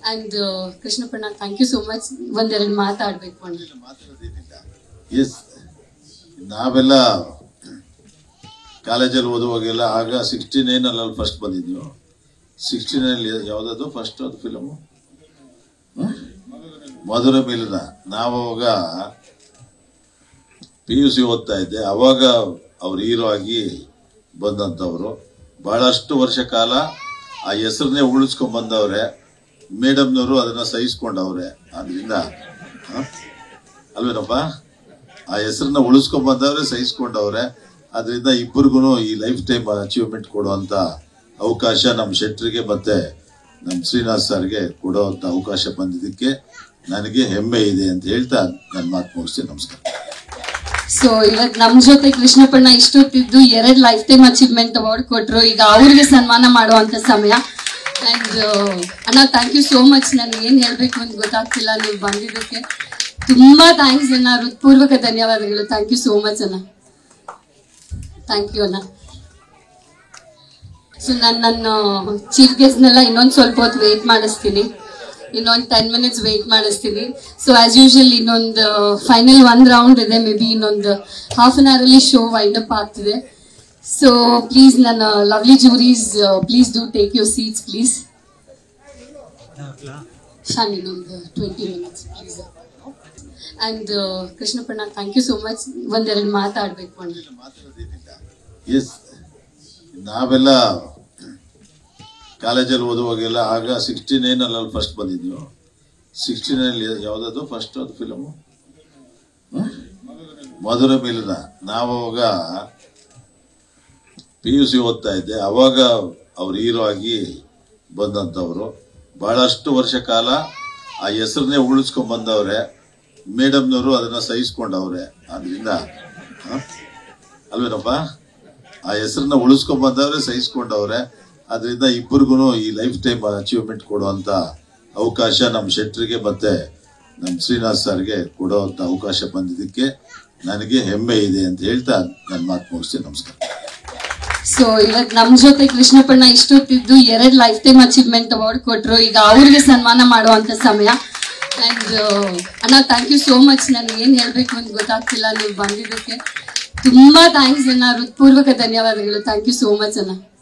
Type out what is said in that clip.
and ಕೃಷ್ಣಪ್ಪಣ್ಣ thank you so much ಒಂದೆರಡು ಮಾತಾಡ್ಬೇಕು ಅಣ್ಣ ಎಸ್ ನಾವೆಲ್ಲ ಕಾಲೇಜಲ್ಲಿ ಓದುವಾಗೆಲ್ಲ ಆಗ ಸಿಕ್ಸ್ಟಿ ನೈನಲ್ಲಿ ಅಲ್ಲಿ ಫಸ್ಟ್ ಬಂದಿದ್ವಿ ಸಿಕ್ಸ್ಟಿ ನೈನಲ್ಲಿ ಯಾವುದದು ಫಸ್ಟ್ ಅದು ಫಿಲಮು ಮಧುರ ಮಿಲನ ನಾವು ಅವಾಗ ಪಿ ಯು ಸಿ ಓದ್ತಾ ಇದ್ದೆ ಅವಾಗ ಅವ್ರು ಹೀರೋ ಆಗಿ ಬಂದಂಥವ್ರು ಬಹಳಷ್ಟು ವರ್ಷ ಕಾಲ ಆ ಹೆಸರನ್ನೇ ಉಳಿಸ್ಕೊಂಡ್ ಬಂದವ್ರೆ ಮೇಡಮ್ನವರು ಅದನ್ನ ಸಹಿಸ್ಕೊಂಡವ್ರೆ ಅದರಿಂದ ಅಲ್ವೇನಪ್ಪ ಆ ಹೆಸರನ್ನ ಉಳಿಸ್ಕೊಂಡ್ ಬಂದವ್ರೆ ಸಹಿಸ್ಕೊಂಡವ್ರೆ ಅದರಿಂದ ಇಬ್ಬರಿಗೂ ಈ ಲೈಫ್ ಟೈಮ್ ಅಚೀವ್ಮೆಂಟ್ ಕೊಡುವಂತ ಅವಕಾಶ ನಮ್ಮ ಶೆಟ್ರಿಗೆ ಮತ್ತೆ ನಮ್ಮ ಶ್ರೀನಿವಾಸ್ ಸರ್ಗೆ ಕೊಡುವಂತ ಅವಕಾಶ ಬಂದಿದ್ದಕ್ಕೆ ನನಗೆ ಹೆಮ್ಮೆ ಇದೆ ಅಂತ ಹೇಳ್ತಾ ನನ್ನ ಮಾತು ಮುಗಿಸ್ತೀನಿ ನಮಸ್ಕಾರ ಸೊ ಇವತ್ ನಮ್ ಜೊತೆ ಕೃಷ್ಣಪ್ಪಣ್ಣ ಇಷ್ಟೊತ್ತಿದ್ದು ಎರಡ್ ಲೈಫ್ ಟೈಮ್ ಅಚೀವ್ಮೆಂಟ್ ಅವಾರ್ಡ್ ಕೊಟ್ರು ಈಗ ಅವ್ರಿಗೆ ಸನ್ಮಾನ ಮಾಡುವಂತ ಸಮಯ ಅಂಡ್ ಅಣ್ಣ ಥ್ಯಾಂಕ್ ಯು ಸೋ ಮಚ್ ನನ್ಗೆ ಏನ್ ಹೇಳ್ಬೇಕು ಅಂತ ಗೊತ್ತಾಗ್ತಿಲ್ಲ ನೀವು ಬಂದಿದ್ದಕ್ಕೆ ತುಂಬಾ ಥ್ಯಾಂಕ್ಸ್ ಅಣ್ಣ ಹೃತ್ಪೂರ್ವಕ ಧನ್ಯವಾದಗಳು ಥ್ಯಾಂಕ್ ಯು ಸೋ ಮಚ್ ಅಣ್ಣ ಥ್ಯಾಂಕ್ ಯು ಅಣ್ಣ ಸೊ ನಾನು ನನ್ನ ಚೀಫ್ ಗೆಸ್ಟ್ನೆಲ್ಲ ಇನ್ನೊಂದು ಸ್ವಲ್ಪ ಹೊತ್ತು ವೇಟ್ ಮಾಡಿಸ್ತೀನಿ ಇನ್ನೊಂದು ಟೆನ್ ಮಿನಿಟ್ಸ್ ವೇಟ್ ಮಾಡಿಸ್ತೀನಿ ಸೊ ಆಸ್ ಯೂಶುವಲ್ ಇನ್ನೊಂದು ಫೈನಲ್ ಒಂದು ರೌಂಡ್ ಇದೆ ಮೇ ಬಿ ಇನ್ನೊಂದು ಹಾಫ್ ಅನ್ ಅವರಲ್ಲಿ ಶೋ ವೈಂಡ್ ಅಪ್ ಆಗ್ತಿದೆ ಸೊ ಪ್ಲೀಸ್ ನನ್ನ lovely juries please do take your seats please Shaan ಇನ್ನೊಂದು ಟ್ವೆಂಟಿ ಮಿನಿಟ್ಸ್ ಪ್ಲೀಸ್ ಅಂಡ್ ಕೃಷ್ಣಪ್ಪಣ್ಣ ಥ್ಯಾಂಕ್ ಯು ಸೋ ಮಚ್ ಒಂದೆರಡು ಮಾತಾಡ್ಬೇಕು ಅಣ್ಣ ಎಸ್ ನಾವೆಲ್ಲ ಕಾಲೇಜಲ್ಲಿ ಓದುವಾಗೆಲ್ಲ ಆಗ ಸಿಕ್ಸ್ಟಿ ನೈನಲ್ಲಿ ಅಲ್ಲಿ ಫಸ್ಟ್ ಬಂದಿದ್ವಿ ಸಿಕ್ಸ್ಟಿ ನೈನಲ್ಲಿ ಯಾವುದದು ಫಸ್ಟ್ ಅದು ಫಿಲಮು ಮಧುರ ಮಿಲನ ನಾವು ಅವಾಗ ಪಿ ಯು ಸಿ ಓದ್ತಾ ಇದ್ದೆ ಅವಾಗ ಅವ್ರು ಹೀರೋ ಆಗಿ ಬಂದಂಥವ್ರು ಬಹಳಷ್ಟು ವರ್ಷ ಕಾಲ ಆ ಹೆಸರನ್ನೇ ಉಳಿಸ್ಕೊಂಡ್ ಬಂದವ್ರೆ ಮೇಡಮ್ನವರು ಅದನ್ನ ಸಹಿಸ್ಕೊಂಡವ್ರೆ ಅದರಿಂದ ಅಲ್ವೇನಪ್ಪ ಆ ಹೆಸರನ್ನ ಉಳಿಸ್ಕೊಂಡ್ ಬಂದವ್ರೆ ಸಹಿಸ್ಕೊಂಡವ್ರೆ ಅದರಿಂದ ಇಬ್ಬರಿಗೂ ಈ ಲೈಫ್ ಟೈಮ್ ಅಚೀವ್ಮೆಂಟ್ ಕೊಡುವಂತ ಅವಕಾಶ ನಮ್ಮ ಶೆಟ್ರಿಗೆ ಮತ್ತೆ ನಮ್ಮ ಶ್ರೀನಿವಾಸ್ ಸರ್ಗೆ ಕೊಡುವಂತ ಅವಕಾಶ ಬಂದಿದ್ದಕ್ಕೆ ನನಗೆ ಹೆಮ್ಮೆ ಇದೆ ಅಂತ ಹೇಳ್ತಾ ನನ್ನ ಮಾತು ಮುಗಿಸ್ತೀನಿ ನಮಸ್ಕಾರ ಸೊ ಇವತ್ ನಮ್ ಜೊತೆ ಕೃಷ್ಣಪ್ಪಣ್ಣ ಇಷ್ಟೊತ್ತಿದ್ದು ಎರಡ್ ಲೈಫ್ ಟೈಮ್ ಅಚೀವ್ಮೆಂಟ್ ಅವಾರ್ಡ್ ಕೊಟ್ರು ಈಗ ಅವ್ರಿಗೆ ಸನ್ಮಾನ ಮಾಡುವಂತ ಸಮಯ ಅಂಡ್ ಅಣ್ಣ ಥ್ಯಾಂಕ್ ಯು ಸೋ ಮಚ್ ನನ್ಗೆ ಏನ್ ಹೇಳ್ಬೇಕು ಅಂತ ಗೊತ್ತಾಗ್ತಿಲ್ಲ ನೀವು ಬಂದಿದ್ದಕ್ಕೆ ತುಂಬಾ ಥ್ಯಾಂಕ್ಸ್ ಅಣ್ಣ ಹೃತ್ಪೂರ್ವಕ ಧನ್ಯವಾದಗಳು ಥ್ಯಾಂಕ್ ಯು ಸೋ ಮಚ್ ಅಣ್ಣ